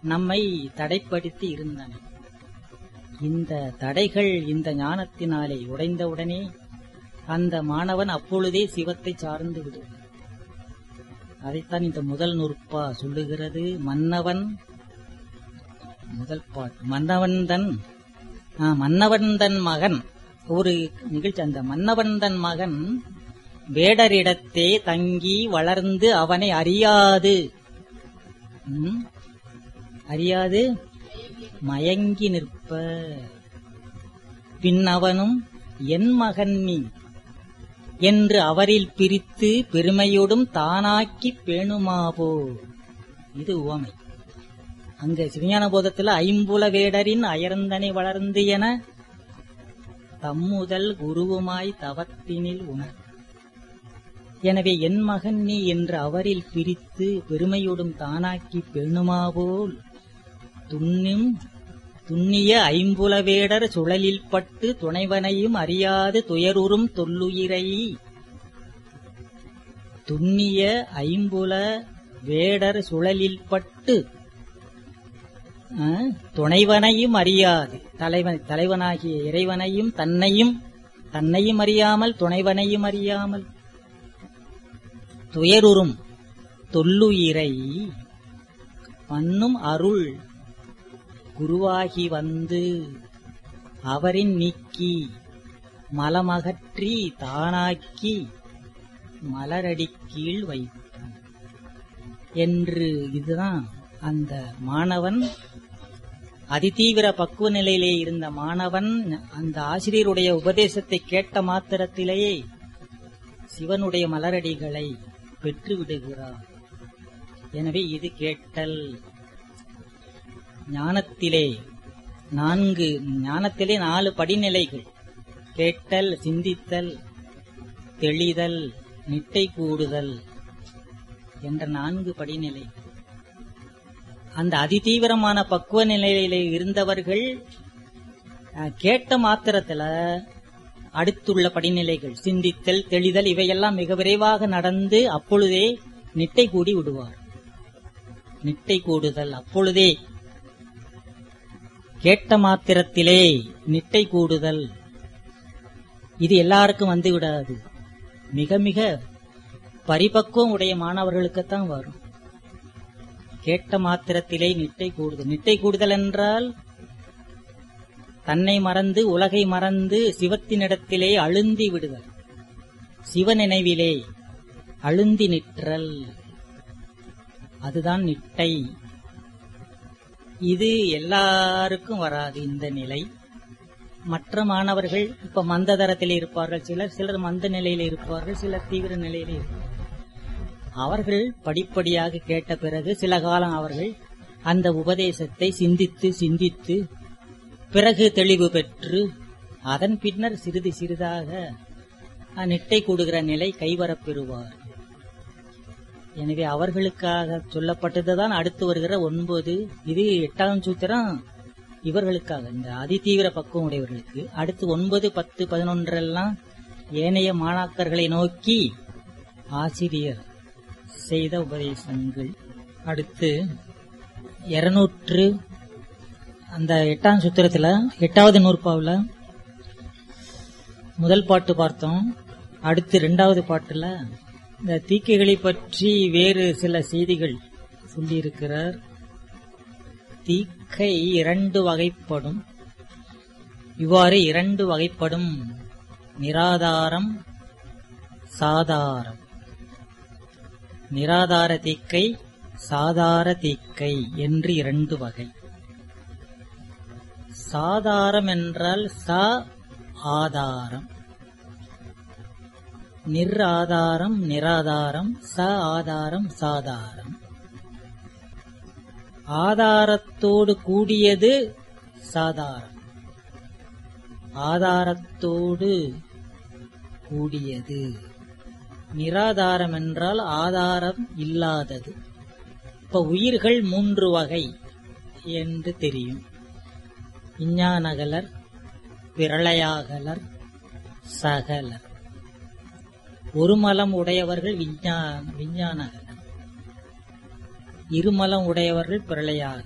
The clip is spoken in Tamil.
நம்மை தடைப்படுத்தி இருந்தன இந்த தடைகள் இந்த ஞானத்தினாலே உடைந்தவுடனே அந்த மாணவன் அப்பொழுதே சிவத்தை சார்ந்து விடுவான் அதைத்தான் இந்த முதல் நூற்பா சொல்லுகிறது மன்னவன் முதல் பாட்டு மன்னவன் தன் ஆ, மன்னவன் தன் மகன் ஒரு நிகழ்ச்சி அந்த மன்னவன் தன் மகன் வேடரிடத்தே தங்கி வளர்ந்து அவனை அறியாது ம்? அறியாது மயங்கி நிற்ப பின்னவனும் என் மகன் நீ என்று அவரில் பிரித்து பெருமையோடும் தானாக்கி பேணுமாவோ இது உவமை அங்க சிவஞான போதத்துல ஐம்புல வேடரின் அயர்ந்தனை வளர்ந்து என தம்முதல் குருவுமாய் தவத்தினில் உணர் எனவே என் மகன் நீ என்று அவரில் பிரித்து பெருமையோடும் தானாக்கி பெண்ணுமாவோல் துண்ணும் துண்ணிய ஐம்புலவேடர் சுழலில் பட்டு துணைவனையும் அறியாது துயருறும் தொல்லுயிரை துண்ணிய ஐம்புல வேடர் சுழலில் பட்டு ஆ, துணைவனையும் அறியாது தலைவன் தலைவனாகிய இறைவனையும் தன்னையும் தன்னையும் அறியாமல் துணைவனையும் அறியாமல் துயருறும் தொல்லுயிரை பண்ணும் அருள் குருவாகி வந்து அவரின் நீக்கி மலமகற்றி தானாக்கி மலரடி கீழ் வைத்தான் என்று இதுதான் அந்த மாணவன் அதிதீவிர பக்குவ நிலையிலே இருந்த மாணவன் அந்த ஆசிரியருடைய உபதேசத்தை கேட்ட மாத்திரத்திலேயே சிவனுடைய மலரடிகளை பெற்று விடுகிறார் எனவே இது கேட்டல் ஞானத்திலே நான்கு ஞானத்திலே நாலு படிநிலைகள் கேட்டல் சிந்தித்தல் தெளிதல் நிட்டை கூடுதல் என்ற நான்கு படிநிலை அந்த அதிதீவிரமான பக்குவ நிலையிலே இருந்தவர்கள் அஹ், கேட்ட மாத்திரத்துல அடுத்துள்ள படிநிலைகள் சிந்தித்தல் தெளிதல் இவையெல்லாம் மிக விரைவாக நடந்து அப்பொழுதே நிட்டை கூடி விடுவார் நிட்டை கூடுதல் அப்பொழுதே கேட்ட மாத்திரத்திலே நிட்டை கூடுதல் இது எல்லாருக்கும் வந்து விடாது மிக மிக பரிபக்குவம் உடைய மாணவர்களுக்குத்தான் வரும் கேட்ட மாத்திரத்திலே நிட்டை கூடுதல் நிட்டை கூடுதல் என்றால் தன்னை மறந்து உலகை மறந்து சிவத்தினிடத்திலே அழுந்தி விடுதல் சிவ நினைவிலே அழுந்தி நிற்றல் அதுதான் நிட்டை இது எல்லாருக்கும் வராது இந்த நிலை மற்ற மாணவர்கள் இப்ப மந்த தரத்தில் இருப்பார்கள் சிலர் சிலர் மந்த நிலையில் இருப்பார்கள் சிலர் தீவிர நிலையில் இருப்பார்கள் அவர்கள் படிப்படியாக கேட்ட பிறகு சில காலம் அவர்கள் அந்த உபதேசத்தை சிந்தித்து சிந்தித்து பிறகு தெளிவு பெற்று அதன் பின்னர் சிறிது சிறிதாக நிட்டை கூடுகிற நிலை கைவரப் பெறுவார் எனவே அவர்களுக்காக சொல்லப்பட்டதுதான் அடுத்து வருகிற ஒன்பது இது எட்டாம் சூத்திரம் இவர்களுக்காக இந்த அதிதீவிர பக்குவம் உடையவர்களுக்கு அடுத்து ஒன்பது பத்து பதினொன்றெல்லாம் ஏனைய மாணாக்கர்களை நோக்கி ஆசிரியர் செய்த உபதேசங்கள் அடுத்து இருநூற்று அந்த எட்டாம் சுத்திரத்துல எட்டாவது நூற்பாவில் முதல் பாட்டு பார்த்தோம் அடுத்து இரண்டாவது பாட்டுல இந்த தீக்கைகளை பற்றி வேறு சில செய்திகள் சொல்லியிருக்கிறார் தீக்கை இரண்டு வகைப்படும் இவ்வாறு இரண்டு வகைப்படும் நிராதாரம் சாதாரம் நிராதார தீக்கை சாதார தீக்கை என்று இரண்டு வகை சாதாரம் என்றால் ச ஆதாரம் நிர் ஆதாரம் நிராதாரம் ச ஆதாரம் சாதாரம் ஆதாரத்தோடு கூடியது சாதாரம் ஆதாரத்தோடு கூடியது நிராதாரம் என்றால் ஆதாரம் இல்லாதது இப்ப உயிர்கள் மூன்று வகை என்று தெரியும் விஞ்ஞானகலர் விரளையாகலர் சகலர் ஒரு மலம் உடையவர்கள் விஞ்ஞான விஞ்ஞானகலர் இருமலம் உடையவர்கள் பிரளையாக